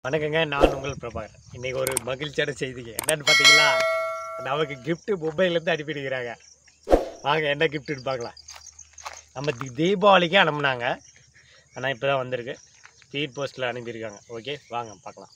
வணக்கங்க நான் உங்கள் பிரபாகர் இன்னைக்கு ஒரு மகிழ்ச்சியான செய்திங்க என்னன்னு பார்த்தீங்களா நமக்கு gift மும்பைலேருந்து அனுப்பிடுக்கிறாங்க வாங்க என்ன கிஃப்ட்டுன்னு பார்க்கலாம் நம்ம தி தீபாவளிக்கு அனுப்புனாங்க ஆனால் இப்போ தான் வந்திருக்கு ஸ்பீட் போஸ்ட்டில் அனுப்பியிருக்காங்க ஓகே வாங்க பார்க்கலாம்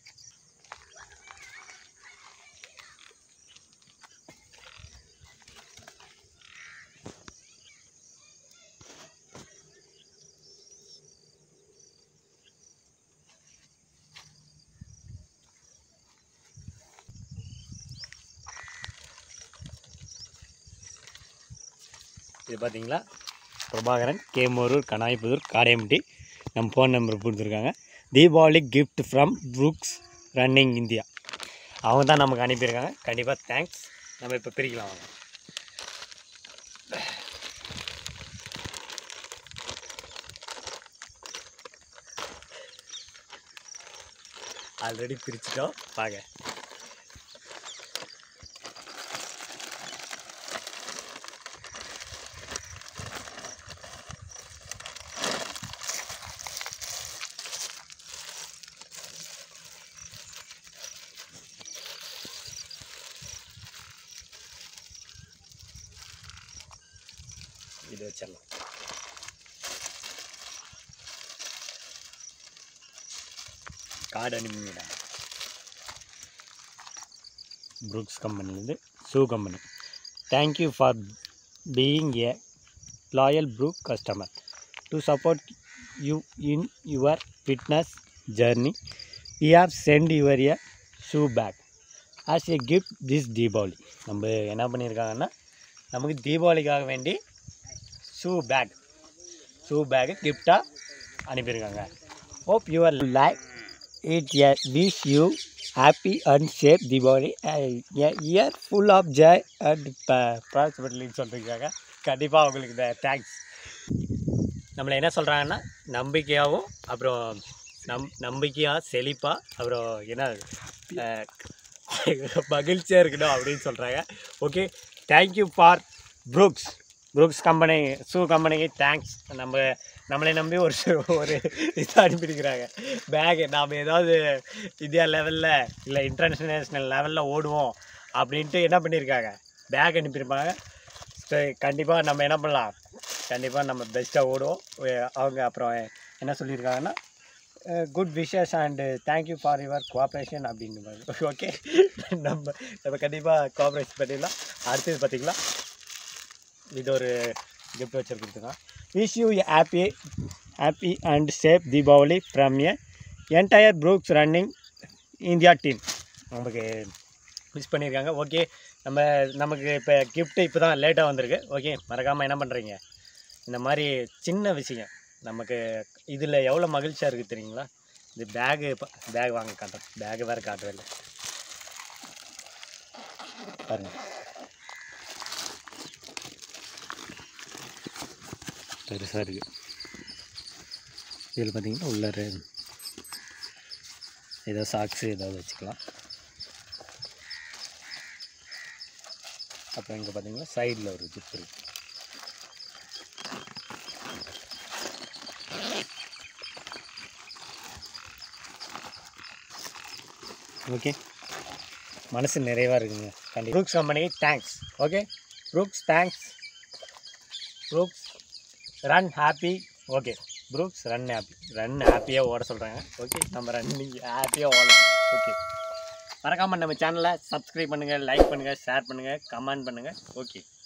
இது பார்த்தீங்களா பிரபாகரன் கேமூரூர் கனாய்புதூர் காடையம்பட்டி நம்ம ஃபோன் நம்பர் கொடுத்துருக்காங்க Deepavali gift from Brooks running India அவங்க தான் நமக்கு அனுப்பியிருக்காங்க கண்டிப்பாக தேங்க்ஸ் நம்ம இப்போ பிரிக்கலாம் வாங்க ஆல்ரெடி பிரிச்சிட்டோம் வாங்க இது வச்சிடலாம் கார்டு அனுப்பிங்கடா புரூக்ஸ் கம்பெனிலேருந்து shoe company thank you for being a loyal Brook customer to support you in your fitness journey we have sent your a shoe bag as a gift this Deepavali நம்ம என்ன பண்ணியிருக்காங்கன்னா நமக்கு தீபாவளிக்காக வேண்டி ஷூ பேக் ஷூ பேக்கு கிஃப்டாக அனுப்பியிருக்காங்க hope your life it a wish you happy and safe Deepavali year full of joy and ப்ராஸ்பெட்லின்னு சொல்லியிருக்காங்க கண்டிப்பாக அவங்களுக்கு இந்த தேங்க்ஸ் நம்மளை என்ன சொல்கிறாங்கன்னா நம்பிக்கையாகவும் அப்புறம் நம் நம்பிக்கையாக செழிப்பாக அப்புறம் என்ன அஹ், மகிழ்ச்சியாக இருக்கணும் அப்படின்னு சொல்கிறாங்க okay thank you for Brooks Brooks company shoe கம்பெனிக்கு தேங்க்ஸ் நம்ம நம்மளை நம்பி ஒரு shoe- ஒரு இது அனுப்பியிருக்கிறாங்க பேகு நாம் ஏதாவது இந்தியா லெவலில் இல்லை இன்டர்நேஷ்னல் லெவலில் ஓடுவோம் அப்படின்ட்டு என்ன பண்ணியிருக்காங்க பேக் அனுப்பியிருப்பாங்க கண்டிப்பாக நம்ம என்ன பண்ணலாம் கண்டிப்பாக நம்ம பெஸ்ட்டாக ஓடுவோம் எ- அவங்க அப்புறம் என்ன சொல்லியிருக்காங்கன்னா good wishes and thank you for your cooperation அப்படின்னு ஓகே நம்ம நம்ம கண்டிப்பாக கோஆப்ரேஷன் பண்ணிடலாம் அடுத்தது பார்த்தீங்களா இது ஒரு கிஃப்ட் வச்சுருக்குதுங்க wish you happy happy and safe Deepavali from a entire Brooks running India team நமக்கு மிஸ் பண்ணியிருக்காங்க ஓகே நம்ம நமக்கு இப்போ கிஃப்ட்டு இப்போ தான் லேட்டாக வந்திருக்கு ஓகே மறக்காமல் என்ன பண்ணுறீங்க இந்த மாதிரி சின்ன விஷயம் நமக்கு இதில் எவ்வளோ மகிழ்ச்சியாக இருக்குது தெரியுங்களா இது பேகு பேக் வாங்க காட்டுறேன் பேகு வேறு காட்டவே இல்லை பாருங்கள் பெருசாக இருக்குது இதில் பார்த்தீங்கன்னா உள்ளார ஏதோ சாக்ஸு ஏதாவது வச்சுக்கலாம் அப்புறம் இங்கே பார்த்தீங்கன்னா சைடில் ஒரு ஜிப் இருக்கு ஓகே மனசு நிறைவாக இருக்குங்க கண்டிப்பாக ப்ரூக்ஸ் கம்பெனிக்கு thanks okay Brooks thanks Brooks run happy okay Brooks run happy run ஹாப்பியாக ஓட சொல்கிறாங்க ஓகே நம்ம ரன்னிங் ஹாப்பியாக ஓடலாம் ஓகே மறக்காமல் நம்ம சேனலை சப்ஸ்கிரைப் பண்ணுங்கள் லைக் பண்ணுங்கள் ஷேர் பண்ணுங்கள் கமெண்ட் பண்ணுங்கள் ஓகே